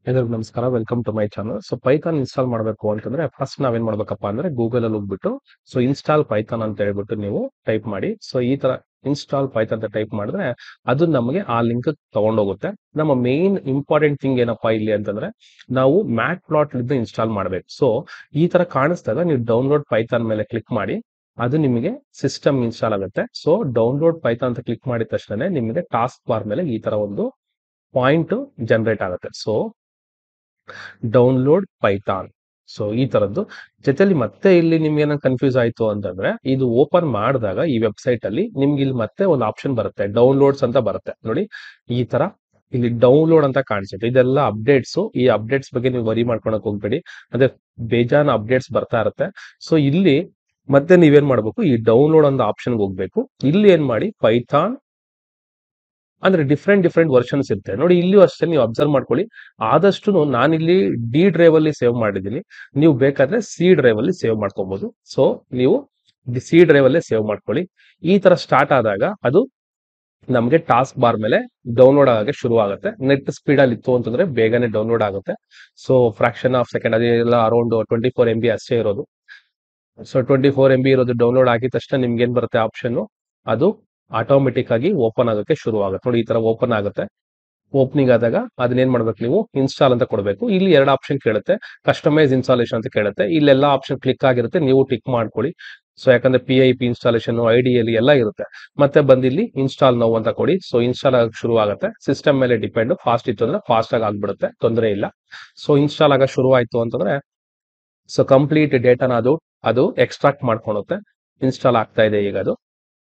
ಎಲ್ರಿಗೂ ನಮಸ್ಕಾರ welcome to my channel so Python install ಮಾಡಬೇಕು ಅಂತಂದ್ರೆ ಫಸ್ಟ್ ನಾವೇನ್ ಮಾಡ್ಬೇಕಪ್ಪ ಅಂದ್ರೆ ಗೂಗಲ್ ಅಲ್ಲಿ ಹೋಗ್ಬಿಟ್ಟು ಸೊ ಇನ್ಸ್ಟಾಲ್ ಪೈಥಾನ್ ಅಂತ ಹೇಳ್ಬಿಟ್ಟು ನೀವು ಟೈಪ್ ಮಾಡಿ ಸೊ ಈ ತರ ಇನ್ಸ್ಟಾಲ್ ಪೈಥಾನ್ ಅಂತ ಟೈಪ್ ಮಾಡಿದ್ರೆ ಅದು ನಮಗೆ ಆ ಲಿಂಕ್ ತಗೊಂಡೋಗುತ್ತೆ ನಮ್ಮ ಮೇನ್ ಇಂಪಾರ್ಟೆಂಟ್ ಥಿಂಗ್ ಏನಪ್ಪಾ ಇಲ್ಲಿ ಅಂತಂದ್ರೆ ನಾವು ಮ್ಯಾಟ್ ಪ್ಲಾಟ್ ಇನ್ಸ್ಟಾಲ್ ಮಾಡ್ಬೇಕು ಸೊ ಈ ತರ ಕಾಣಿಸ್ದಾಗ ನೀವು ಡೌನ್ಲೋಡ್ ಪೈಥಾನ್ ಮೇಲೆ ಕ್ಲಿಕ್ ಮಾಡಿ ಅದು ನಿಮಗೆ ಸಿಸ್ಟಮ್ ಇನ್ಸ್ಟಾಲ್ ಆಗುತ್ತೆ ಸೊ ಡೌನ್ಲೋಡ್ ಪೈಥಾನ್ ಅಂತ ಕ್ಲಿಕ್ ಮಾಡಿದ ತಕ್ಷಣ ನಿಮಗೆ ಟಾಸ್ಕ್ ಬಾರ್ ಮೇಲೆ ಈ ತರ ಒಂದು ಪಾಯಿಂಟ್ ಜನರೇಟ್ ಆಗುತ್ತೆ ಸೊ ಡೌನ್ಲೋಡ್ ಪೈಥಾನ್ ಸೊ ಈ ತರದ್ದು ಜೊತೆಲಿ ಮತ್ತೆ ಇಲ್ಲಿ ನಿಮ್ಗೆ ಏನೋ ಕನ್ಫ್ಯೂಸ್ ಆಯ್ತು ಅಂತಂದ್ರೆ ಇದು ಓಪನ್ ಮಾಡಿದಾಗ ಈ ವೆಬ್ಸೈಟ್ ಅಲ್ಲಿ ನಿಮ್ಗೆ ಇಲ್ಲಿ ಮತ್ತೆ ಒಂದು ಆಪ್ಷನ್ ಬರುತ್ತೆ ಡೌನ್ಲೋಡ್ಸ್ ಅಂತ ಬರುತ್ತೆ ನೋಡಿ ಈ ತರ ಇಲ್ಲಿ ಡೌನ್ಲೋಡ್ ಅಂತ ಕಾಣಿಸುತ್ತೆ ಇದೆಲ್ಲ ಅಪ್ಡೇಟ್ಸ್ ಈ ಅಪ್ಡೇಟ್ಸ್ ಬಗ್ಗೆ ನೀವು ವರಿ ಮಾಡ್ಕೊಳಕ್ ಹೋಗ್ಬೇಡಿ ಅದೇ ಬೇಜಾನ್ ಅಪ್ಡೇಟ್ಸ್ ಬರ್ತಾ ಇರುತ್ತೆ ಸೊ ಇಲ್ಲಿ ಮತ್ತೆ ನೀವೇನ್ ಮಾಡ್ಬೇಕು ಈ ಡೌನ್ಲೋಡ್ ಅಂತ ಆಪ್ಷನ್ಗೆ ಹೋಗ್ಬೇಕು ಇಲ್ಲಿ ಏನ್ ಮಾಡಿ ಪೈಥಾನ್ ಅಂದ್ರೆ ಡಿಫ್ರೆಂಟ್ ಡಿಫ್ರೆಂಟ್ ವರ್ಷನ್ಸ್ ಇರುತ್ತೆ ನೋಡಿ ಇಲ್ಲಿಯೂ ಅಷ್ಟೇ ನೀವು ಅಬ್ಸರ್ವ್ ಮಾಡ್ಕೊಳ್ಳಿ ಆದಷ್ಟು ನಾನಿಲ್ಲಿ ಡಿ ಡ್ರೈವ್ ಅಲ್ಲಿ ಸೇವ್ ಮಾಡಿದ್ದೀನಿ ನೀವು ಬೇಕಾದ್ರೆ ಸಿ ಡ್ರೈವ್ ಅಲ್ಲಿ ಸೇವ್ ಮಾಡ್ಕೋಬಹುದು ಸೊ ನೀವು ಸಿ ಡ್ರೈವ್ ಅಲ್ಲೇ ಸೇವ್ ಮಾಡ್ಕೊಳ್ಳಿ ಈ ತರ ಸ್ಟಾರ್ಟ್ ಆದಾಗ ಅದು ನಮಗೆ ಟಾಸ್ಕ್ ಬಾರ್ ಮೇಲೆ ಡೌನ್ಲೋಡ್ ಆಗಕ್ಕೆ ಶುರು ಆಗುತ್ತೆ ನೆಟ್ ಸ್ಪೀಡ್ ಅಲ್ಲಿ ಇತ್ತು ಅಂತಂದ್ರೆ ಬೇಗನೆ ಡೌನ್ಲೋಡ್ ಆಗುತ್ತೆ ಸೊ ಫ್ರಾಕ್ಷನ್ ಆಫ್ ಸೆಕೆಂಡ್ ಅದೆಲ್ಲ around twenty four M B ಅಷ್ಟೇ ಇರೋದು so twenty four M B ಇರೋದು ಡೌನ್ಲೋಡ್ ಆಗಿದ ತಕ್ಷಣ ನಿಮ್ಗೆ ಏನ್ ಬರುತ್ತೆ ಆಪ್ಷನ್ ಅದು ಆಟೋಮೆಟಿಕ್ ಆಗಿ ಓಪನ್ ಆಗೋಕೆ ಶುರು ಆಗುತ್ತೆ ನೋಡಿ ಈ ತರ ಓಪನ್ ಆಗುತ್ತೆ ಓಪನಿಂಗ್ ಆದಾಗ ಅದನ್ನೇನ್ ಮಾಡ್ಬೇಕು ನೀವು ಇನ್ಸ್ಟಾಲ್ ಅಂತ ಕೊಡಬೇಕು ಇಲ್ಲಿ ಎರಡು ಆಪ್ಷನ್ ಕೇಳುತ್ತೆ ಕಸ್ಟಮೈಸ್ ಇನ್ಸ್ಟಾಲೇಷನ್ ಅಂತ ಕೇಳುತ್ತೆ ಇಲ್ಲೆಲ್ಲ ಆಪ್ಷನ್ ಕ್ಲಿಕ್ ಆಗಿರುತ್ತೆ ನೀವು ಟಿಕ್ ಮಾಡ್ಕೊಳ್ಳಿ ಸೊ ಯಾಕಂದ್ರೆ P I P installation I D L ಎಲ್ಲ ಇರುತ್ತೆ ಮತ್ತೆ ಬಂದಿಲ್ಲಿ ಇನ್ಸ್ಟಾಲ್ ನೋವು ಅಂತ ಕೊಡಿ ಸೊ ಇನ್ಸ್ಟಾಲ್ ಆಗಕ್ಕೆ ಶುರು ಆಗುತ್ತೆ ಸಿಸ್ಟಮ್ ಮೇಲೆ ಡಿಪೆಂಡ್ ಫಾಸ್ಟ್ ಇತ್ತು ಅಂದ್ರೆ ಫಾಸ್ಟ್ ಆಗಿ ಆಗ್ಬಿಡುತ್ತೆ ತೊಂದರೆ ಇಲ್ಲ ಸೊ ಇನ್ಸ್ಟಾಲ್ ಆಗ ಶುರು ಆಯ್ತು ಅಂತಂದ್ರೆ ಸೊ ಕಂಪ್ಲೀಟ್ ಡೇಟಾನ ಅದು ಅದು ಎಕ್ಸ್ಟ್ರಾಕ್ಟ್ ಮಾಡ್ಕೊಳುತ್ತೆ ಇನ್ಸ್ಟಾಲ್ ಆಗ್ತಾ ಇದೆ ಈಗ ಅದು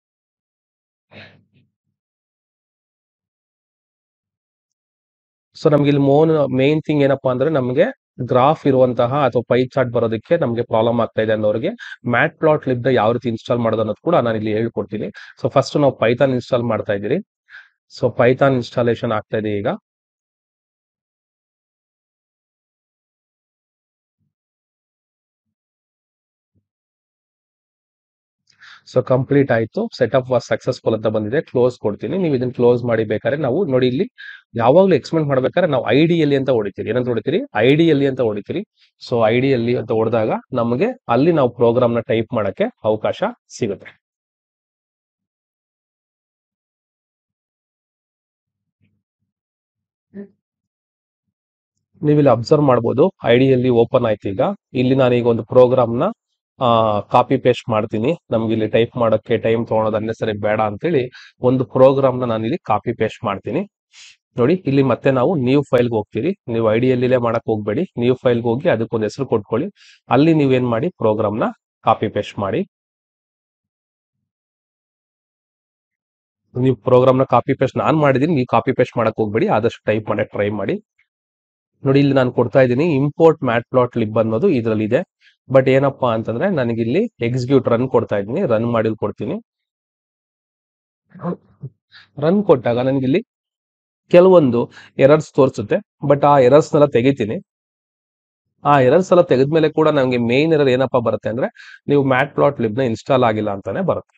ಸೊ ನಮ್ಗೆ ಇಲ್ಲಿ ಮೋನ್ ಮೇನ್ ಥಿಂಗ್ ಏನಪ್ಪಾ ಅಂದ್ರೆ ನಮಗೆ ಗ್ರಾಫ್ ಇರುವಂತಹ ಅಥವಾ ಪೈ ಚಾರ್ಟ್ ಬರೋದಕ್ಕೆ ನಮಗೆ ಪ್ರಾಬ್ಲಮ್ ಆಗ್ತಾ ಇದೆ ಅನ್ನೋರಿಗೆ ಮ್ಯಾಟ್ ಪ್ಲಾಟ್ ಲಿಬ್ ಯಾವ ರೀತಿ ಇನ್ಸ್ಟಾಲ್ ಮಾಡೋದು ಅನ್ನೋದು ಕೂಡ ನಾನು ಇಲ್ಲಿ ಹೇಳ್ಕೊಡ್ತೀನಿ ಸೊ ಫಸ್ಟ್ ನಾವು ಪೈಥಾನ್ ಇನ್ಸ್ಟಾಲ್ ಮಾಡ್ತಾ ಇದ್ದೀರಿ ಸೊ ಪೈಥಾನ್ ಇನ್ಸ್ಟಾಲೇಷನ್ ಆಗ್ತಾ ಇದೆ ಈಗ ಸೊ ಕಂಪ್ಲೀಟ್ ಆಯ್ತು ಸೆಟಪ್ ವಾಸ್ ಸಕ್ಸಸ್ಫುಲ್ ಅಂತ ಬಂದಿದೆ ಕ್ಲೋಸ್ ಕೊಡ್ತೀನಿ ನೀವು ಇದನ್ನ ಕ್ಲೋಸ್ ಮಾಡಿ ಬೇಕಾದ್ರೆ ನಾವು ನೋಡಿ ಇಲ್ಲಿ ಯಾವಾಗ್ಲೂ ಎಕ್ಸ್ಪೆಂಡ್ ಮಾಡ್ಬೇಕಾದ್ರೆ ನಾವು ಐ ಡಿ ಎಲ್ಲಿ ಅಂತ ಹೊಡಿತೀರಿ ಏನಂತ ಹೊಡಿತೀರಿ ಐ ಡಿ ಎಲ್ಲಿ ಅಂತ ಹೊಡಿತೀರಿ ಸೊ ಐ ಡಿ ಎಲ್ಲಿ ಅಂತ ಹೊಡೆದಾಗ ನಮಗೆ ಅಲ್ಲಿ ನಾವು ಪ್ರೋಗ್ರಾಮ್ ನ ಟೈಪ್ ಮಾಡಕ್ಕೆ ಅವಕಾಶ ಸಿಗುತ್ತೆ ನೀವು ಇಲ್ಲಿ ಅಬ್ಸರ್ವ್ ಮಾಡ್ಬೋದು ಐ ಡಿ ಎಲ್ಲಿ ಓಪನ್ ಆಯ್ತು ಈಗ ಇಲ್ಲಿ ನಾನು ಈಗ ಒಂದು ಪ್ರೋಗ್ರಾಮ್ ನ ಕಾಪಿ ಪೇಸ್ಟ್ ಮಾಡ್ತೀನಿ ನಮ್ಗೆ ಇಲ್ಲಿ ಟೈಪ್ ಮಾಡೋಕ್ಕೆ ಟೈಮ್ ತೊಗೊಳೋದು ಅನ್ನೆಸರಿ ಬೇಡ ಅಂತೇಳಿ ಒಂದು ಪ್ರೋಗ್ರಾಮ್ ನ ನಾನು ಇಲ್ಲಿ ಕಾಪಿ ಪೇಸ್ಟ್ ಮಾಡ್ತೀನಿ ನೋಡಿ ಇಲ್ಲಿ ಮತ್ತೆ ನಾವು ನ್ಯೂ ಫೈಲ್ಗೆ ಹೋಗ್ತೀರಿ ನೀವು ಐ ಡಿ ಎಲ್ಲಿಲೇ ಮಾಡಕ್ ಹೋಗ್ಬೇಡಿ ನ್ಯೂ ಫೈಲ್ಗೆ ಹೋಗಿ ಅದಕ್ಕೊಂದು ಹೆಸರು ಕೊಟ್ಕೊಳ್ಳಿ ಅಲ್ಲಿ ನೀವೇನ್ ಮಾಡಿ ಪ್ರೋಗ್ರಾಮ್ ನ ಕಾಪಿ ಪೇಸ್ಟ್ ಮಾಡಿ ನೀವು ಪ್ರೋಗ್ರಾಮ್ ನ ಕಾಪಿ ಪೇಸ್ಟ್ ನಾನ್ ಮಾಡಿದೀನಿ ನೀವು ಕಾಪಿ ಪೇಸ್ಟ್ ಮಾಡಕ್ ಹೋಗ್ಬೇಡಿ ಆದಷ್ಟು ಟೈಪ್ ಮಾಡಕ್ ಟ್ರೈ ಮಾಡಿ ನೋಡಿ ಇಲ್ಲಿ ನಾನು ಕೊಡ್ತಾ ಇದ್ದೀನಿ ಇಂಪೋರ್ಟ್ ಮ್ಯಾಟ್ ಪ್ಲಾಟ್ ಲಿಬ್ ಅನ್ನೋದು ಇದರಲ್ಲಿ ಇದೆ ಬಟ್ ಏನಪ್ಪಾ ಅಂತಂದ್ರೆ ನನಗೆ ಇಲ್ಲಿ ಎಕ್ಸಿಕ್ಯೂಟ್ ರನ್ ಕೊಡ್ತಾ ಇದ್ದೀನಿ ರನ್ ಮಾಡಿ ಕೊಡ್ತೀನಿ ರನ್ ಕೊಟ್ಟಾಗ ನನಗೆ ಇಲ್ಲಿ ಕೆಲವೊಂದು ಎರರ್ಸ್ ತೋರಿಸುತ್ತೆ ಬಟ್ ಆ ಎರರ್ಸ್ ನೆಲ್ಲ ತೆಗಿತೀನಿ ಆ ಎರರ್ಸ್ ಎಲ್ಲ ತೆಗೆದ್ಮೇಲೆ ಕೂಡ ನಮಗೆ ಮೇನ್ ಎರರ್ ಏನಪ್ಪಾ ಬರುತ್ತೆ ಅಂದ್ರೆ ನೀವು ಮ್ಯಾಟ್ ಪ್ಲಾಟ್ ಲಿಬ್ ನ ಇನ್ಸ್ಟಾಲ್ ಆಗಿಲ್ಲ ಅಂತಾನೆ ಬರುತ್ತೆ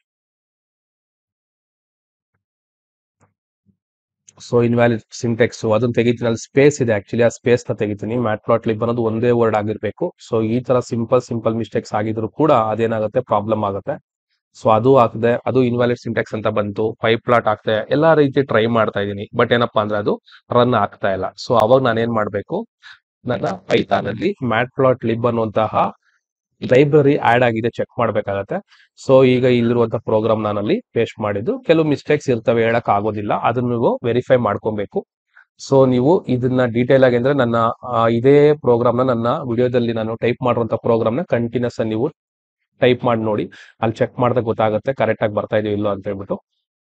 ಸೊ ಇನ್ವ್ಯಾಲಿಡ್ ಸಿಂಟೆಕ್ಸ್ ಅದನ್ನ ತೆಗಿತೀನಿ ಅಲ್ಲಿ ಸ್ಪೇಸ್ ಇದೆ ಆಕ್ಚುಲಿ ಆ ಸ್ಪೇಸ್ ನ ತೆಗಿತೀನಿ ಮ್ಯಾಟ್ ಪ್ಲಾಟ್ ಲಿಬ್ ಅನ್ನೋದು ಒಂದೇ ವರ್ಡ್ ಆಗಿರ್ಬೇಕು ಸೊ ಈ ತರ ಸಿಂಪಲ್ ಸಿಂಪಲ್ ಮಿಸ್ಟೇಕ್ಸ್ ಆಗಿದ್ರು ಕೂಡ ಅದೇನಾಗುತ್ತೆ ಪ್ರಾಬ್ಲಮ್ ಆಗುತ್ತೆ ಸೊ ಅದು ಆಗ್ತದೆ ಅದು ಇನ್ವ್ಯಾಲಿಡ್ ಸಿಂಟೆಕ್ಸ್ ಅಂತ ಬಂತು ಪೈಪ್ ಪ್ಲಾಟ್ ಆಗ್ತದೆ ಎಲ್ಲಾ ರೀತಿ ಟ್ರೈ ಮಾಡ್ತಾ ಇದ್ದೀನಿ ಬಟ್ ಏನಪ್ಪಾ ಅಂದ್ರೆ ಅದು ರನ್ ಆಗ್ತಾ ಇಲ್ಲ ಸೊ ಅವಾಗ ನಾನು ಏನ್ ಮಾಡ್ಬೇಕು ನನ್ನ ಪೈಥಾನ್ ಅಲ್ಲಿ ಮ್ಯಾಟ್ ಪ್ಲಾಟ್ ಲಿಬ್ ಅನ್ನುವಂತಹ ಲೈಬ್ರರಿ ಆಡ್ ಆಗಿದೆ ಚೆಕ್ ಮಾಡ್ಬೇಕಾಗತ್ತೆ ಸೊ ಈಗ ಇಲ್ಲಿರುವಂತಹ ಪ್ರೋಗ್ರಾಮ್ ನಾನಲ್ಲಿ ಪೇಸ್ಟ್ ಮಾಡಿದ್ದು ಕೆಲವು ಮಿಸ್ಟೇಕ್ಸ್ ಇರ್ತವೆ ಹೇಳಕ್ ಆಗೋದಿಲ್ಲ ಅದನ್ನ ನೀವು ವೆರಿಫೈ ಮಾಡ್ಕೊಬೇಕು ಸೊ ನೀವು ಇದನ್ನ ಡೀಟೇಲ್ ಆಗಿ ಅಂದ್ರೆ ನನ್ನ ಇದೇ ಪ್ರೋಗ್ರಾಮ್ ನ ನನ್ನ ವಿಡಿಯೋದಲ್ಲಿ ನಾನು ಟೈಪ್ ಮಾಡಿರುವಂತ ಪ್ರೋಗ್ರಾಮ್ ನ ಕಂಟಿನ್ಯೂಸ್ ನೀವು ಟೈಪ್ ಮಾಡಿ ನೋಡಿ ಅಲ್ಲಿ ಚೆಕ್ ಮಾಡಿದಾಗ ಗೊತ್ತಾಗುತ್ತೆ ಕರೆಕ್ಟ್ ಆಗಿ ಬರ್ತಾ ಇದೆಯೋ ಇಲ್ಲೋ ಅಂತ ಹೇಳ್ಬಿಟ್ಟು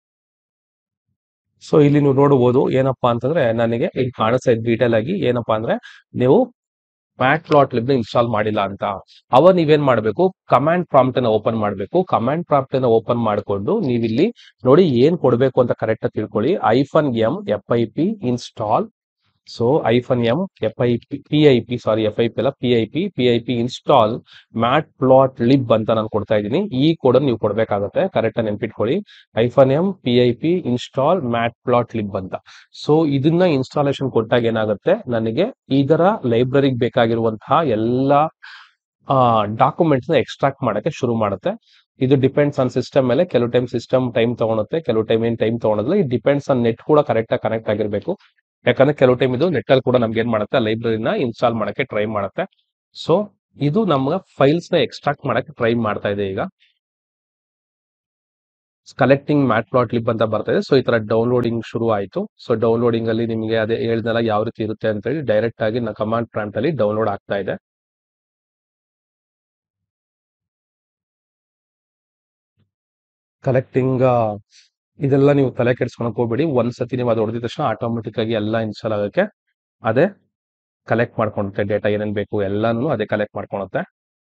ಸೊ ಇಲ್ಲಿ ನೀವು ನೋಡಬಹುದು ಏನಪ್ಪಾ ಅಂತಂದ್ರೆ ನನಗೆ ಇಲ್ಲಿ ಕಾಣಿಸ್ತಾ ಇದೆ ಡೀಟೇಲ್ ಆಗಿ ಏನಪ್ಪಾ ಅಂದ್ರೆ ನೀವು ಮ್ಯಾಟ್ ಪ್ಲಾಟ್ ಲಿಬ್ ಇನ್ಸ್ಟಾಲ್ ಮಾಡಿಲ್ಲ ಅಂತ ಅವ ನೀವೇನ್ ಮಾಡ್ಬೇಕು ಕಮಾಂಡ್ ಪ್ರಾಂಪ್ಟ್ ಅನ್ನ ಓಪನ್ ಮಾಡ್ಬೇಕು ಕಮಾಂಡ್ ಪ್ರಾಂಪ್ಟ್ ಅನ್ನ ಓಪನ್ ಮಾಡ್ಕೊಂಡು ನೀವಿಲ್ಲಿ ನೋಡಿ ಏನ್ ಕೊಡ್ಬೇಕು ಅಂತ ಕರೆಕ್ಟ್ ಆಗಿ ತಿಳ್ಕೊಳ್ಳಿ hyphen M F I P install so hyphen M F I P P I P sorry F I P ಅಲ್ಲ P I P P I P install matplotlib ಅಂತ ನಾನು ಕೊಡ್ತಾ ಇದ್ದೀನಿ ಈ ಕೋಡ್ ನೀವು ಕೊಡ್ಬೇಕಾಗುತ್ತೆ correct ಆಗಿ ನೆನ್ಪಿಟ್ಕೊಳ್ಳಿ hyphen M P I P install matplotlib ಅಂತ ಸೊ ಇದನ್ನ ಇನ್ಸ್ಟಾಲೇಷನ್ ಕೊಟ್ಟಾಗ ಏನಾಗುತ್ತೆ ನನಗೆ ಇದರ ಲೈಬ್ರರಿಗೆ ಬೇಕಾಗಿರುವಂತಹ ಎಲ್ಲಾ ಡಾಕ್ಯುಮೆಂಟ್ಸ್ ನ ಎಕ್ಸ್ಟ್ರಾಕ್ಟ್ ಮಾಡಕ್ಕೆ ಶುರು ಮಾಡುತ್ತೆ ಇದು ಡಿಪೆಂಡ್ಸ್ ಆನ್ ಸಿಸ್ಟಮ್ ಮೇಲೆ ಕೆಲವು ಟೈಮ್ ಸಿಸ್ಟಮ್ ಟೈಮ್ ತಗೊಳುತ್ತೆ ಕೆಲವು ಟೈಮ್ ಏನ್ ಟೈಮ್ ತಗೊಳೋದಿಲ್ಲ ಇದು ಡಿಪೆಂಡ್ಸ್ ಆನ್ ನೆಟ್ ಕೂಡ ಕರೆಕ್ಟ್ ಆಗಿ ಕನೆಕ್ಟ್ ಆಗಿರ್ಬೇಕು ಯಾಕಂದ್ರೆ ಕೆಲವು ಟೈಮ್ ಇದು ನೆಟ್ ಅಲ್ಲಿ ಕೂಡ ನಮ್ಗೆ ಏನ್ ಮಾಡುತ್ತೆ ಲೈಬ್ರರಿನ ಇನ್ಸ್ಟಾಲ್ ಮಾಡಕ್ಕೆ ಟ್ರೈ ಮಾಡುತ್ತೆ ಸೊ ಇದು ನಮ್ಗೆ ಫೈಲ್ಸ್ ನ ಎಕ್ಸ್ಟ್ರಾಕ್ಟ್ ಮಾಡಕ್ಕೆ ಟ್ರೈ ಮಾಡ್ತಾ ಇದೆ ಈಗ ಕಲೆಕ್ಟಿಂಗ್ ಮ್ಯಾಟ್ ಪ್ಲಾಟ್ ಲಿಬ್ ಅಂತ ಬರ್ತಾ ಇದೆ ಸೊ ಈ ತರ ಡೌನ್ಲೋಡಿಂಗ್ ಶುರು ಆಯ್ತು ಸೊ ಡೌನ್ಲೋಡಿಂಗ್ ಅಲ್ಲಿ ನಿಮಗೆ ಅದೇ ಹೇಳ್ದಲ್ಲ ಯಾವ ರೀತಿ ಇರುತ್ತೆ ಅಂತ ಹೇಳಿ ಡೈರೆಕ್ಟ್ ಆಗಿ ನಾ ಕಮಾಂಡ್ ಪ್ರಾಂಪ್ಟ್ ಅಲ್ಲಿ ಡೌನ್ಲೋಡ್ ಆಗ್ತಾ ಇದೆ ಕಲೆಕ್ಟಿಂಗ್ ಇದೆಲ್ಲ ನೀವು ತಲೆ ಕೆಡ್ಸ್ಕೊಳಕ್ ಹೋಗ್ಬೇಡಿ ಒಂದ್ಸತಿ ನೀವು ಅದು ಹೊಡೆದ ತಕ್ಷಣ ಆಟೋಮೆಟಿಕ್ ಆಗಿ ಎಲ್ಲ ಇನ್ಸ್ಟಾಲ್ ಆಗಕ್ಕೆ ಅದೇ ಕಲೆಕ್ಟ್ ಮಾಡ್ಕೊಳುತ್ತೆ ಡೇಟಾ ಏನೇನ್ ಬೇಕು ಎಲ್ಲಾನು ಅದೇ ಕಲೆಕ್ಟ್ ಮಾಡ್ಕೊಳುತ್ತೆ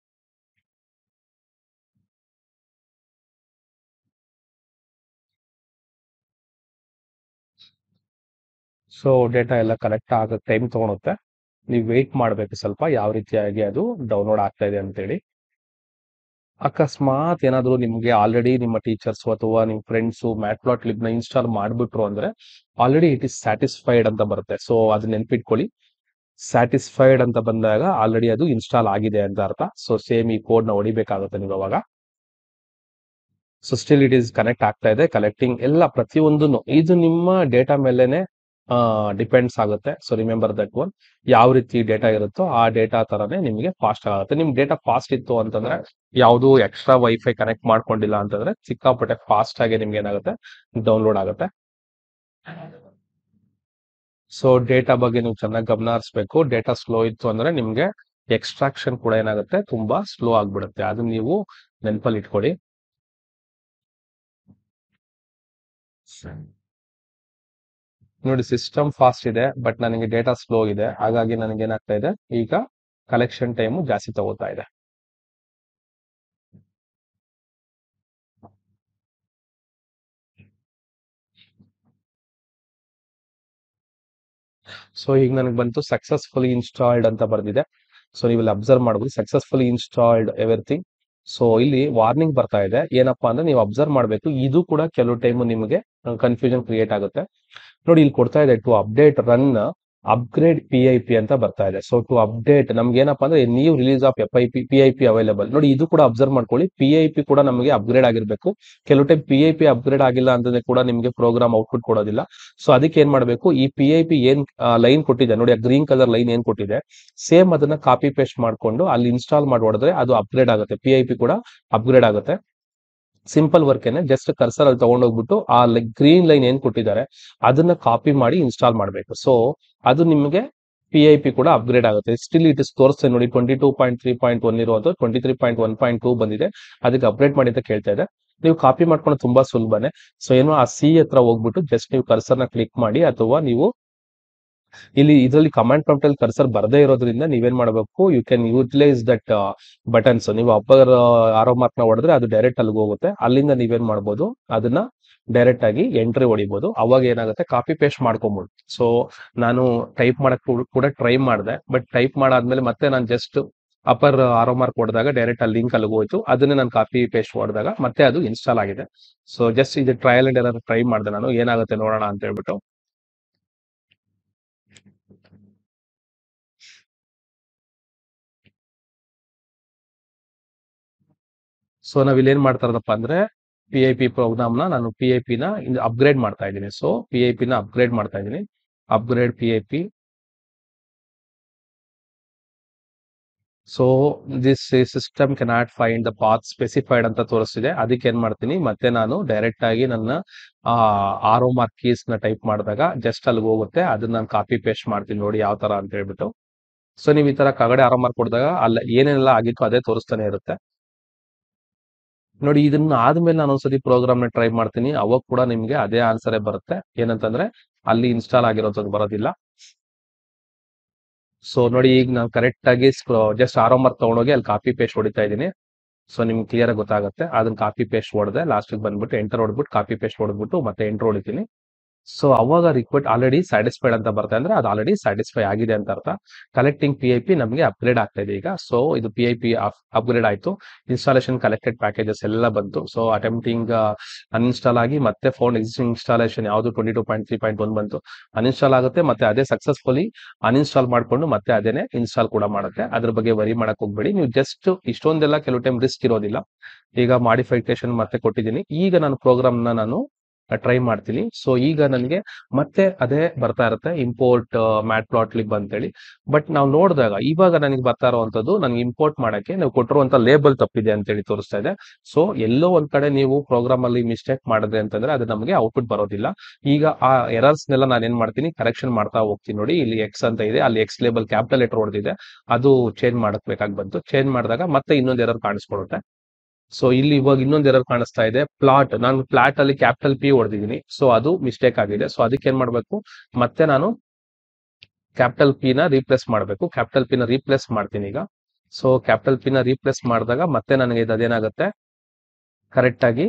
ಸೊ ಡೇಟಾ ಎಲ್ಲ ಕಲೆಕ್ಟ್ ಆಗಕ್ಕೆ ಟೈಮ್ ತಗೊಳುತ್ತೆ ನೀವು ವೆಯ್ಟ್ ಮಾಡಬೇಕು ಸ್ವಲ್ಪ ಯಾವ ರೀತಿಯಾಗಿ ಅದು ಡೌನ್ಲೋಡ್ ಆಗ್ತಾ ಇದೆ ಅಂತೇಳಿ ಅಕಸ್ಮಾತ್ ಏನಾದ್ರು ನಿಮ್ಗೆ ಆಲ್ರೆಡಿ ನಿಮ್ಮ ಟೀಚರ್ಸ್ ಅಥವಾ ನಿಮ್ಮ ಫ್ರೆಂಡ್ಸ್ ಮ್ಯಾಟ್ಪ್ಲಾಟ್ ಲಿಬ್ ನ ಇನ್ಸ್ಟಾಲ್ ಮಾಡ್ಬಿಟ್ರು ಅಂದ್ರೆ ಆಲ್ರೆಡಿ ಇಟ್ ಇಸ್ ಸ್ಯಾಟಿಸ್ಫೈಡ್ ಅಂತ ಬರುತ್ತೆ ಸೊ ಅದು ನೆನ್ಪಿಟ್ಕೊಳ್ಳಿ ಸ್ಯಾಟಿಸ್ಫೈಡ್ ಅಂತ ಬಂದಾಗ ಆಲ್ರೆಡಿ ಅದು ಇನ್ಸ್ಟಾಲ್ ಆಗಿದೆ ಅಂತ ಅರ್ಥ ಸೊ ಸೇಮ್ ಈ ಕೋಡ್ ನ ಹೊಡಿಬೇಕಾಗುತ್ತೆ ನೀವು ಅವಾಗ so still it is connect ಆಗ್ತಾ ಇದೆ ಕಲೆಕ್ಟಿಂಗ್ ಎಲ್ಲ ಪ್ರತಿಯೊಂದನ್ನು ಇದು ನಿಮ್ಮ ಡೇಟಾ ಮೇಲೆನೆ ಡಿಪೆಂಡ್ಸ್ ಆಗುತ್ತೆ ಸೊ ರಿಮೆಂಬರ್ ದಟ್ ಒನ್ ಯಾವ ರೀತಿ ಡೇಟಾ ಇರುತ್ತೋ ಆ ಡೇಟಾ ತರನೇ ನಿಮಗೆ ಫಾಸ್ಟ್ ಆಗುತ್ತೆ ನಿಮ್ ಡೇಟಾ ಫಾಸ್ಟ್ ಇತ್ತು ಅಂತಂದ್ರೆ ಯಾವುದು ಎಕ್ಸ್ಟ್ರಾ ವೈಫೈ ಕನೆಕ್ಟ್ ಮಾಡ್ಕೊಂಡಿಲ್ಲ ಅಂತಂದ್ರೆ ಸಿಕ್ಕಾಪಟ್ಟೆ ಫಾಸ್ಟ್ ಆಗಿ ನಿಮ್ಗೆ ಏನಾಗುತ್ತೆ ಡೌನ್ಲೋಡ್ ಆಗುತ್ತೆ ಸೊ ಡೇಟಾ ಬಗ್ಗೆ ನೀವು ಚೆನ್ನಾಗಿ ಗಮನ ಹರಿಸ್ಬೇಕು ಡೇಟಾ ಸ್ಲೋ ಇತ್ತು ಅಂದ್ರೆ ನಿಮ್ಗೆ ಎಕ್ಸ್ಟ್ರಾಕ್ಷನ್ ಕೂಡ ಏನಾಗುತ್ತೆ ತುಂಬಾ ಸ್ಲೋ ಆಗ್ಬಿಡುತ್ತೆ ಅದನ್ನ ನೀವು ನೆನಪಲ್ಲಿ ಇಟ್ಕೊಳ್ಳಿ ನೋಡಿ ಸಿಸ್ಟಮ್ ಫಾಸ್ಟ್ ಇದೆ ಬಟ್ ನನಗೆ ಡೇಟಾ ಸ್ಲೋ ಇದೆ ಹಾಗಾಗಿ ನನಗೆ ಏನಾಗ್ತಾ ಇದೆ ಈಗ ಕಲೆಕ್ಷನ್ ಟೈಮು ಜಾಸ್ತಿ ತಗೋತಾ ಇದೆ ಸೊ ಈಗ ನನಗೆ ಬಂತು ಸಕ್ಸಸ್ಫುಲಿ ಇನ್ಸ್ಟಾಲ್ಡ್ ಅಂತ ಬರ್ದಿದೆ ಸೊ ನೀವು ಇಲ್ಲಿ ಅಬ್ಸರ್ವ್ ಮಾಡಬಹುದು ಸಕ್ಸಸ್ಫುಲಿ ಇನ್ಸ್ಟಾಲ್ಡ್ ಎವ್ರಿಥಿಂಗ್ ಸೊ ಇಲ್ಲಿ ವಾರ್ನಿಂಗ್ ಬರ್ತಾ ಇದೆ ಏನಪ್ಪಾ ಅಂದ್ರೆ ನೀವು ಅಬ್ಸರ್ವ್ ಮಾಡಬೇಕು ಇದು ಕೂಡ ಕೆಲವು ಟೈಮ್ ನಿಮಗೆ ಕನ್ಫ್ಯೂಷನ್ ಕ್ರಿಯೇಟ್ ಆಗುತ್ತೆ ನೋಡಿ ಇಲ್ಲಿ ಕೊಡ್ತಾ ಇದೆ to update run upgrade P I P ಅಂತ ಬರ್ತಾ ಇದೆ ಸೊ ಟು ಅಪ್ಡೇಟ್ ನಮ್ಗೆ ಏನಪ್ಪಾ ಅಂದ್ರೆ new release of F I P P I P available ನೋಡಿ ಇದು ಕೂಡ ಅಬ್ಸರ್ವ್ ಮಾಡ್ಕೊಳ್ಳಿ ಪಿ ಐ ಪಿ ಕೂಡ ನಮಗೆ ಅಪ್ಗ್ರೇಡ್ ಆಗಿರ್ಬೇಕು ಕೆಲವು time P I P upgrade ಆಗಿಲ್ಲ ಅಂತಂದ್ರೆ ಕೂಡ ನಿಮಗೆ ಪ್ರೋಗ್ರಾಮ್ ಔಟ್ಪುಟ್ ಕೊಡೋದಿಲ್ಲ ಸೊ ಅದಕ್ಕೆ ಏನ್ ಮಾಡಬೇಕು ಈ ಪಿ ಐ ಪಿ ಏನ್ ಲೈನ್ ಕೊಟ್ಟಿದೆ ನೋಡಿ ಗ್ರೀನ್ ಕಲರ್ ಲೈನ್ ಏನ್ ಕೊಟ್ಟಿದೆ ಸೇಮ್ ಅದನ್ನ ಕಾಪಿ ಪೇಸ್ಟ್ ಮಾಡ್ಕೊಂಡು ಅಲ್ಲಿ ಇನ್ಸ್ಟಾಲ್ ಮಾಡಿ ಹೊಡೆದ್ರೆ ಅದು ಅಪ್ಗ್ರೇಡ್ ಆಗುತ್ತೆ ಪಿ ಐ ಪಿ ಕೂಡ ಅಪ್ಗ್ರೇಡ್ ಆಗುತ್ತೆ ಸಿಂಪಲ್ ವರ್ಕ್ ಏನೆ ಜಸ್ಟ್ ಕರ್ಸರ್ ಅಲ್ಲಿ ತಗೊಂಡೋಗ್ಬಿಟ್ಟು ಆ ಗ್ರೀನ್ ಲೈನ್ ಏನ್ ಕೊಟ್ಟಿದ್ದಾರೆ ಅದನ್ನ ಕಾಪಿ ಮಾಡಿ ಇನ್ಸ್ಟಾಲ್ ಮಾಡಬೇಕು ಸೊ ಅದು ನಿಮಗೆ ಪಿ ಐ ಪಿ ಕೂಡ ಅಪ್ಗ್ರೇಡ್ ಆಗುತ್ತೆ ಸ್ಟಿಲ್ ಇಟ್ ಇಸ್ ತೋರಿಸ್ತದೆ ನೋಡಿ twenty two point three point one ಇರೋದು twenty three point one point two ಬಂದಿದೆ ಅದಕ್ಕೆ ಅಪ್ಗ್ರೇಡ್ ಮಾಡಿ ಅಂತ ಕೇಳ್ತಾ ಇದೆ ನೀವು ಕಾಪಿ ಮಾಡ್ಕೊಂಡು ತುಂಬಾ ಸುಲಭನೇ ಸೊ ಏನೋ ಆ ಸಿ ಹತ್ರ ಹೋಗ್ಬಿಟ್ಟು ಜಸ್ಟ್ ನೀವು ಕರ್ಸರ್ನ ಕ್ಲಿಕ್ ಮಾಡಿ ಅಥವಾ ನೀವು ಇಲ್ಲಿ ಇದರಲ್ಲಿ ಕಮಾಂಡ್ ಪ್ರಾಂಪ್ಟ್ ಅಲ್ಲಿ ಕರ್ಸರ್ ಬರದೇ ಇರೋದ್ರಿಂದ ನೀವೇನ್ ಮಾಡಬೇಕು you can utilise that buttons ನೀವು ಅಪ್ಪರ್ ಆರೋ ಮಾರ್ಕ್ ನ ಹೊಡೆದ್ರೆ ಅದು ಡೈರೆಕ್ಟ್ ಅಲ್ಲಿಗೆ ಹೋಗುತ್ತೆ ಅಲ್ಲಿಂದ ನೀವೇನ್ ಮಾಡ್ಬೋದು ಅದನ್ನ ಡೈರೆಕ್ಟ್ ಆಗಿ ಎಂಟ್ರಿ ಹೊಡಿಬಹುದು ಅವಾಗ ಏನಾಗುತ್ತೆ ಕಾಪಿ ಪೇಸ್ಟ್ ಮಾಡ್ಕೊಬಹುದು ಸೊ ನಾನು ಟೈಪ್ ಮಾಡಕ್ ಕೂಡ ಟ್ರೈ ಮಾಡಿದೆ ಬಟ್ ಟೈಪ್ ಮಾಡಾದ್ಮೇಲೆ ಮತ್ತೆ ನಾನು ಜಸ್ಟ್ ಅಪ್ಪರ್ ಆರೋ ಮಾರ್ಕ್ ಹೊಡೆದಾಗ ಡೈರೆಕ್ಟ್ ಅಲ್ಲಿ ಲಿಂಕ್ ಅಲ್ಲಿಗೆ ಹೋಯ್ತು ಅದನ್ನೇ ನಾನು ಕಾಪಿ ಪೇಸ್ಟ್ ಹೊಡೆದಾಗ ಮತ್ತೆ ಅದು ಇನ್ಸ್ಟಾಲ್ ಆಗಿದೆ ಸೊ ಜಸ್ಟ್ ಇದು ಟ್ರಯಲ್ ಅಂಡ್ ಎಲ್ಲ ಟ್ರೈ ಮಾಡಿದೆ ನಾನು ಏನಾಗುತ್ತೆ ನೋಡೋಣ ಅಂತ ಹೇಳ್ಬಿಟ್ಟು ಸೊ ನಾವ್ ಇಲ್ಲಿ ಏನ್ ಮಾಡ್ತಾ ಇರೋದಪ್ಪ ಅಂದ್ರೆ ಪಿ ಐ ಪಿ ಪ್ರೋಗ್ರಾಮ್ ನ ನಾನು ಪಿ ಐ ಪಿ ನ ಅಪ್ಗ್ರೇಡ್ ಮಾಡ್ತಾ ಇದ್ದೀನಿ ಸೊ ಪಿ ಐ ಪಿ ನ ಅಪ್ಗ್ರೇಡ್ ಮಾಡ್ತಾ ಇದ್ದೀನಿ upgrade P I P so this system cannot find the path specified ಅಂತ ತೋರಿಸ್ತಿದೆ ಅದಕ್ಕೆ ಏನ್ ಮಾಡ್ತೀನಿ ಮತ್ತೆ ನಾನು ಡೈರೆಕ್ಟ್ ಆಗಿ ನನ್ನ ಆರೋ ಮಾರ್ಕ್ ಕೀಸ್ ನ ಟೈಪ್ ಮಾಡಿದಾಗ ಜಸ್ಟ್ ಅಲ್ಲಿಗೆ ಹೋಗುತ್ತೆ ಅದನ್ನ ನಾನು ಕಾಪಿ ಪೇಸ್ಟ್ ಮಾಡ್ತೀನಿ ನೋಡಿ ಯಾವ ತರ ಅಂತ ಹೇಳ್ಬಿಟ್ಟು ಸೊ ನೀವು ಈ ತರ ಕಗಡೆ ಆರೋ ಮಾರ್ಕ್ ಕೊಡಿದಾಗ ಅಲ್ಲ ಏನೇನೆಲ್ಲ ಆಗಿತ್ತು ಅದೇ ತೋರಿಸ್ತಾನೆ ಇರುತ್ತೆ ನೋಡಿ ಇದನ್ನ ಆದ್ಮೇಲೆ ನಾನು ಒಂದ್ಸತಿ ಪ್ರೋಗ್ರಾಮ್ ನ ಟ್ರೈ ಮಾಡ್ತೀನಿ ಅವಾಗ ಕೂಡ ನಿಮ್ಗೆ ಅದೇ ಆನ್ಸರೇ ಬರುತ್ತೆ ಏನಂತಂದ್ರೆ ಅಲ್ಲಿ ಇನ್ಸ್ಟಾಲ್ ಆಗಿರೋದು ಬರೋದಿಲ್ಲ ಸೊ ನೋಡಿ ಈಗ ನಾನು ಕರೆಕ್ಟ್ ಆಗಿ ಜಸ್ಟ್ ಆರೋ ಮಾರ್ಕ್ ತಗೊಂಡೋಗಿ ಅಲ್ಲಿ ಕಾಪಿ ಪೇಸ್ಟ್ ಹೊಡಿತಾ ಇದ್ದೀನಿ ಸೊ ನಿಮ್ಗೆ ಕ್ಲಿಯರ್ ಆಗಿ ಗೊತ್ತಾಗುತ್ತೆ ಅದನ್ನ ಕಾಪಿ ಪೇಸ್ಟ್ ಹೊಡೆದೆ ಲಾಸ್ಟ್ ಬಂದ್ಬಿಟ್ಟು ಎಂಟರ್ ಹೊಡ್ಬಿಟ್ಟು ಕಾಪಿ ಪೇಸ್ಟ್ ಹೊಡೆದ್ಬಿಟ್ಟು ಮತ್ತೆ ಎಂಟರ್ ಹೊಡಿತೀನಿ ಸೊ ಅವಾಗ ರಿಕ್ವೆಸ್ಟ್ ಆಲ್ರೆಡಿ ಸ್ಯಾಟಿಸ್ಫೈಡ್ ಅಂತ ಬರುತ್ತೆ ಅಂದ್ರೆ ಅದು ಆಲ್ರೆಡಿ ಸ್ಯಾಟಿಸ್ಫೈ ಆಗಿದೆ ಅಂತ ಅರ್ಥ ಕಲೆಕ್ಟಿಂಗ್ ಪಿ ಐ ಪಿ ನಮಗೆ ಅಪ್ಗ್ರೇಡ್ ಆಗ್ತಾ ಇದೆ ಈಗ ಸೊ ಇದು ಪಿ ಐ ಪಿ ಅಪ್ಗ್ರೇಡ್ ಆಯ್ತು ಇನ್ಸ್ಟಾಲೇಷನ್ ಕಲೆಕ್ಟೆಡ್ ಪ್ಯಾಕೇಜಸ್ ಎಲ್ಲ ಬಂತು ಸೊ ಅಟೆಂಪ್ಟಿಂಗ್ ಅನ್ಇನ್ಸ್ಟಾಲ್ ಆಗಿ ಮತ್ತೆ ಫೋನ್ ಎಕ್ಸಿಸ್ಟಿಂಗ್ ಇನ್ಸ್ಟಾಲೇಷನ್ ಯಾವುದು twenty two point three point one ಬಂತು ಅನ್ಇನ್ಸ್ಟಾಲ್ ಆಗುತ್ತೆ ಮತ್ತೆ ಅದೇ ಸಕ್ಸಸ್ಫುಲಿ ಅನ್ಇನ್ಸ್ಟಾಲ್ ಮಾಡ್ಕೊಂಡು ಮತ್ತೆ ಅದೇನೆ ಇನ್ಸ್ಟಾಲ್ ಕೂಡ ಮಾಡುತ್ತೆ ಅದ್ರ ಬಗ್ಗೆ ವರಿ ಮಾಡಕ್ ಹೋಗ್ಬೇಡಿ ನೀವು ಜಸ್ಟ್ ಇಷ್ಟೊಂದೆಲ್ಲ ಕೆಲವು ಟೈಮ್ ರಿಸ್ಕ್ ಇರೋದಿಲ್ಲ ಈಗ ಮಾಡಿಫಿಕೇಶನ್ ಮತ್ತೆ ಕೊಟ್ಟಿದ್ದೀನಿ ಈಗ ನಾನು ಪ್ರೋಗ್ರಾಮ್ ನ ನಾನು ಟ್ರೈ ಮಾಡ್ತೀನಿ ಸೊ ಈಗ ನನಗೆ ಮತ್ತೆ ಅದೇ ಬರ್ತಾ ಇರುತ್ತೆ ಇಂಪೋರ್ಟ್ ಮ್ಯಾಟ್ ಪ್ಲಾಟ್ ಲಿಬ್ ಅಂತೇಳಿ ಬಟ್ ನಾವು ನೋಡಿದಾಗ ಇವಾಗ ನನಗೆ ಬರ್ತಾ ಇರುವಂತದ್ದು ನನಗೆ ಇಂಪೋರ್ಟ್ ಮಾಡಕ್ಕೆ ನಾವು ಕೊಟ್ಟಿರುವಂತ ಲೇಬಲ್ ತಪ್ಪಿದೆ ಅಂತೇಳಿ ತೋರಿಸ್ತಾ ಇದೆ ಸೊ ಎಲ್ಲೋ ಒಂದ್ ಕಡೆ ನೀವು ಪ್ರೋಗ್ರಾಮ್ ಅಲ್ಲಿ ಮಿಸ್ಟೇಕ್ ಮಾಡಿದ್ರೆ ಅಂತಂದ್ರೆ ಅದು ನಮಗೆ ಔಟ್ಪುಟ್ ಬರೋದಿಲ್ಲ ಈಗ ಆ ಎರರ್ಸ್ ನೆಲ್ಲ ನಾನು ಏನ್ ಮಾಡ್ತೀನಿ ಕರೆಕ್ಷನ್ ಮಾಡ್ತಾ ಹೋಗ್ತೀನಿ ನೋಡಿ ಇಲ್ಲಿ ಎಕ್ಸ್ ಅಂತ ಇದೆ ಅಲ್ಲಿ ಎಕ್ಸ್ ಲೇಬಲ್ ಕ್ಯಾಪಿಟಲ್ ಲೆಟರ್ ಹೊಡೆದಿದೆ ಅದು ಚೇಂಜ್ ಮಾಡಕ್ ಬೇಕಾಗಿ ಬಂತು ಚೇಂಜ್ ಮಾಡಿದಾಗ ಮತ್ತೆ ಇನ್ನೊಂದು ಎರರ್ ಕಾಣಿಸ್ಕೊಳುತ್ತೆ ಸೊ ಇಲ್ಲಿ ಇವಾಗ ಇನ್ನೊಂದು ಎರರ್ ಕಾಣಿಸ್ತಾ ಇದೆ ಪ್ಲಾಟ್ ನಾನು ಪ್ಲಾಟ್ ಅಲ್ಲಿ ಕ್ಯಾಪಿಟಲ್ ಪಿ ಹೊಡೆದಿದ್ದೀನಿ ಸೊ ಅದು ಮಿಸ್ಟೇಕ್ ಆಗಿದೆ ಸೊ ಅದಕ್ಕೆ ಏನ್ ಮಾಡ್ಬೇಕು ಮತ್ತೆ ನಾನು ಕ್ಯಾಪಿಟಲ್ ಪಿ ನ ರೀಪ್ಲೇಸ್ ಮಾಡಬೇಕು ಕ್ಯಾಪಿಟಲ್ ಪಿ ನ ರೀಪ್ಲೇಸ್ ಮಾಡ್ತೀನಿ ಈಗ ಸೊ ಕ್ಯಾಪಿಟಲ್ ಪಿ ನ ರೀಪ್ಲೇಸ್ ಮಾಡಿದಾಗ ಮತ್ತೆ ನನಗೆ ಇದು ಅದೇನಾಗುತ್ತೆ ಕರೆಕ್ಟ್ ಆಗಿ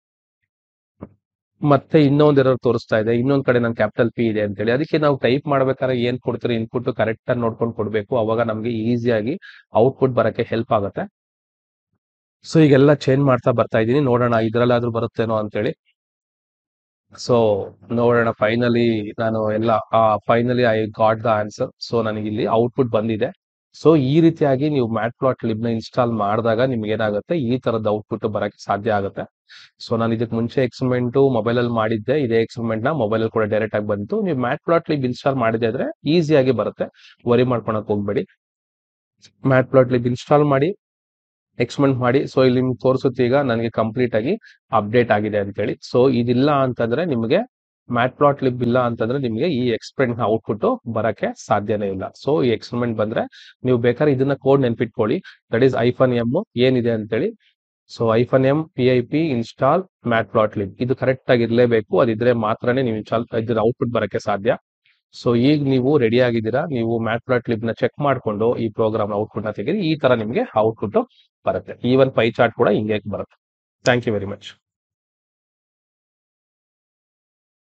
ಮತ್ತೆ ಇನ್ನೊಂದ್ ಎರರ್ ತೋರಿಸ್ತಾ ಇದೆ ಇನ್ನೊಂದ್ ಕಡೆ ನಾನು ಕ್ಯಾಪಿಟಲ್ ಪಿ ಇದೆ ಅಂತೇಳಿ ಅದಕ್ಕೆ ನಾವು ಟೈಪ್ ಮಾಡ್ಬೇಕಾದ್ರೆ ಏನ್ ಕೊಡ್ತೀರಿ ಇನ್ಪುಟ್ ಕರೆಕ್ಟ್ ಆಗಿ ನೋಡ್ಕೊಂಡು ಕೊಡ್ಬೇಕು ಅವಾಗ ನಮ್ಗೆ ಈಸಿಯಾಗಿ ಔಟ್ಪುಟ್ ಬರಕ್ಕೆ ಹೆಲ್ಪ್ ಆಗುತ್ತೆ ಸೊ ಈಗೆಲ್ಲ ಚೇಂಜ್ ಮಾಡ್ತಾ ಬರ್ತಾ ಇದ್ದೀನಿ ನೋಡೋಣ ಇದ್ರಲ್ಲಾದ್ರೂ ಬರುತ್ತೇನೋ ಅಂತೇಳಿ ಸೊ ನೋಡೋಣ ಫೈನಲಿ ನಾನು ಎಲ್ಲ finally I got the answer so ನನಗೆ ಇಲ್ಲಿ ಔಟ್ಪುಟ್ ಬಂದಿದೆ ಸೊ ಈ ರೀತಿಯಾಗಿ ನೀವು ಮ್ಯಾಟ್ ಪ್ಲಾಟ್ ಲಿಬ್ ನ ಇನ್ಸ್ಟಾಲ್ ಮಾಡಿದಾಗ ನಿಮ್ಗೆ ಏನಾಗುತ್ತೆ ಈ ತರದ ಔಟ್ಪುಟ್ ಬರಕ್ಕೆ ಸಾಧ್ಯ ಆಗುತ್ತೆ ಸೊ ನಾನು ಇದಕ್ಕೆ ಮುಂಚೆ ಎಕ್ಸ್ಪೆರಿಮೆಂಟ್ ಮೊಬೈಲ್ ಅಲ್ಲಿ ಮಾಡಿದ್ದೆ ಇದೇ ಎಕ್ಸ್ಪೆರಿಮೆಂಟ್ ನ ಮೊಬೈಲ್ ಅಲ್ಲಿ ಕೂಡ ಡೈರೆಕ್ಟ್ ಆಗಿ ಬಂತು ನೀವು ಮ್ಯಾಟ್ ಪ್ಲಾಟ್ ಲಿಬ್ ಇನ್ಸ್ಟಾಲ್ ಮಾಡಿದೆ ಆದ್ರೆ ಈಸಿಯಾಗಿ ಬರುತ್ತೆ ವರಿ ಮಾಡ್ಕೊಳಕ್ ಹೋಗ್ಬೇಡಿ ಮ್ಯಾಟ್ ಪ್ಲಾಟ್ ಲಿಬ್ ಇನ್ಸ್ಟಾಲ್ ಮಾಡಿ ಎಕ್ಸ್ಪೆಂಟ್ ಮಾಡಿ ಸೊ ಇಲ್ಲಿ ನಿಮ್ಗೆ ತೋರಿಸುತ್ತೆ ಈಗ ನನಗೆ ಕಂಪ್ಲೀಟ್ ಆಗಿ ಅಪ್ಡೇಟ್ ಆಗಿದೆ ಅಂತೇಳಿ ಸೊ ಇದಿಲ್ಲ ಅಂತಂದ್ರೆ ನಿಮಗೆ ಮ್ಯಾಟ್ ಪ್ಲಾಟ್ ಲಿಬ್ ಇಲ್ಲ ಅಂತಂದ್ರೆ ನಿಮಗೆ ಈ ಎಕ್ಸ್ಪೆರಿಮೆಂಟ್ ಔಟ್ಪುಟ್ ಬರಕ್ಕೆ ಸಾಧ್ಯನೇ ಇಲ್ಲ ಸೊ ಈ ಎಕ್ಸ್ಪೆರಿಮೆಂಟ್ ಬಂದ್ರೆ ನೀವು ಬೇಕಾದ್ರೆ ಇದನ್ನ ಕೋಡ್ ನೆನ್ಪಿಟ್ಕೊಳ್ಳಿ ದಟ್ ಈಸ್ ಐಫನ್ ಎಮ್ ಏನಿದೆ ಅಂತೇಳಿ so hyphen M P I P install matplotlib ಇದು ಕರೆಕ್ಟ್ ಆಗಿ ಇರಲೇಬೇಕು ಅದಿದ್ರೆ ಮಾತ್ರನೇ ನೀವು ಇನ್ಸ್ಟಾಲ್ ಇದ್ರ ಔಟ್ಪುಟ್ ಬರಕ್ಕೆ ಸಾಧ್ಯ ಸೊ ಈಗ ನೀವು ರೆಡಿ ಆಗಿದ್ದೀರಾ ನೀವು ಮ್ಯಾಟ್ ಪ್ಲಾಟ್ ಲಿಬ್ ನ ಚೆಕ್ ಮಾಡ್ಕೊಂಡು ಈ ಪ್ರೋಗ್ರಾಮ್ ಔಟ್ಪುಟ್ ನ ತೆಗೀರಿ ಈ ತರ ನಿಮಗೆ ಔಟ್ಪುಟ್ ಬರುತ್ತೆ ಈವನ್ ಪೈ ಚಾರ್ಟ್ ಕೂಡ ಹಿಂಗೆ ಬರುತ್ತೆ ಥ್ಯಾಂಕ್ ಯು ವೆರಿ ಮಚ್